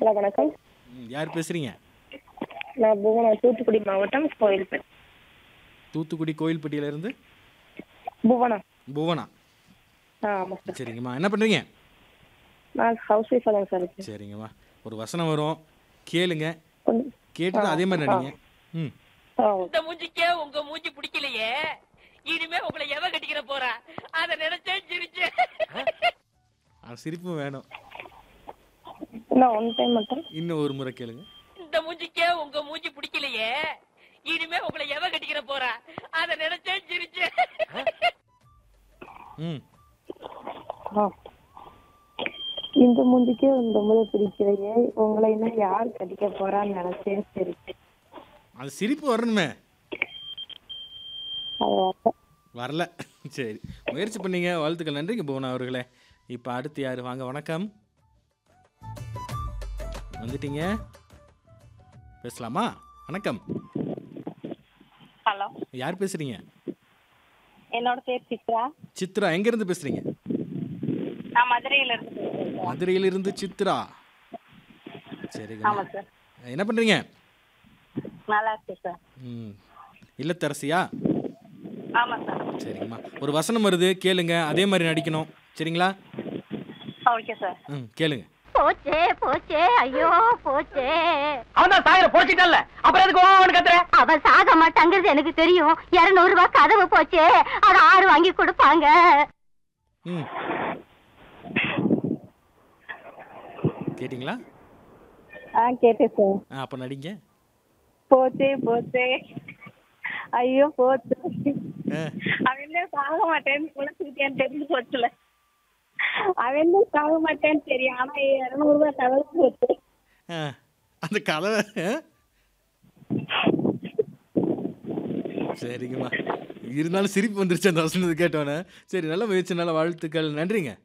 Hello வணக்கம் ம், யார் பேசுறீங்க நான் புவனா தூத்துக்குடி மாவட்டம் கோயில்பேட் தூத்துக்குடி கோயில்பட்டியில இருந்து புவனா புவனா ஆ ஆமாம் சார் சரிங்கம்மா என்ன பண்றீங்க நான் ஹவுஸ் ஒய்ஃபாக தான் சார் இருக்கேன் சரிங்கம்மா ஒரு வசனம் வரும் கேளுங்க கொஞ்சம் கேட்டுட்டு அதே மாதிரி நடிங்க ம் ஆ இந்த மூஞ்சிக்கே உங்க மூஞ்சி பிடிக்கலையே இனிமே உங்களை எவ கட்டிக்கிற போறா அத நினைச்சே சிரிச்சேன் அது சிரிப்பும் வேணும் இன்னும் ஒன் டைம் மட்டும் இன்னும் ஒரு முறை கேளுங்க இந்த மூஞ்சிக்கே உங்க மூஞ்சி பிடிக்கலையே இனிமே உங்களை எவ கட்டிக்கிற போறா அத நினைச்சே சிரிச்சேன் ம் ஆ இந்த மூஞ்சிக்கே இந்த முறை பிடிக்கலையே உங்களை இன்னும் யார் கட்டிக்க போறான்னு நினைச்சேன் சரி அது சிரிப்பு வரணுமே அது வரல. வரல சரி முயற்சி பண்ணீங்க வாழ்த்துக்கள் நன்றிங்க புவனா அவர்களே இப்போ அடுத்து யார் வாங்க வணக்கம் வந்துட்டீங்க பேசலாமா வணக்கம் ஹலோ யார் பேசுறீங்க என்னோட பேர் சித்ரா சித்ரா எங்கேருந்து பேசுறீங்க நான் மதுரையில இருந்து பேசுறேன் மதுரையிலிருந்து சித்ரா சரிங்க ஆமா சார் என்ன பண்ணுறீங்க நல்லா இருக்கு சார் ம் இல்லத்தரசியா ஆமா சார் சரிங்கம்மா ஒரு வசனம் வருது கேளுங்க அதே மாதிரி நடிக்கணும் சரிங்களா ஓகே சார் ம் கேளுங்க போச்சே போச்சே ஐயோ போச்சே அவன் தான் சாகர பொடிச்சிட்டல்ல அப்புறம் எதுக்கு ஓவன் கத்துற அவ சாக மாட்டாங்கிறது எனக்கு தெரியும் இருநூறு ரூபாய் கதவு போச்சே அது ஆறு வாங்கி கொடுப்பாங்க ம் கேட்டிங்களா ஆ கேட்டேன் சார் ஆ அப்போ நடிங்க போச்சே போச்சே ஐயோ போச்சு ஆ அவன் என்ன சாக மாட்டேன்னு குழச்சிக்கிட்டேன்னு தெரிஞ்சு போச்சுல அவன் என்ன சாக மாட்டேன்னு தெரியும் ஆனா இருநூறு ரூபாய் தவிர போச்சு ஆ அந்த கதை ஆ? சரிங்கம்மா இருந்தாலும் சிரிப்பு வந்துருச்சு அந்த வசனத்தை கேட்டோன்னே சரி நல்ல முயற்சி நல்ல வாழ்த்துக்கள் நன்றிங்க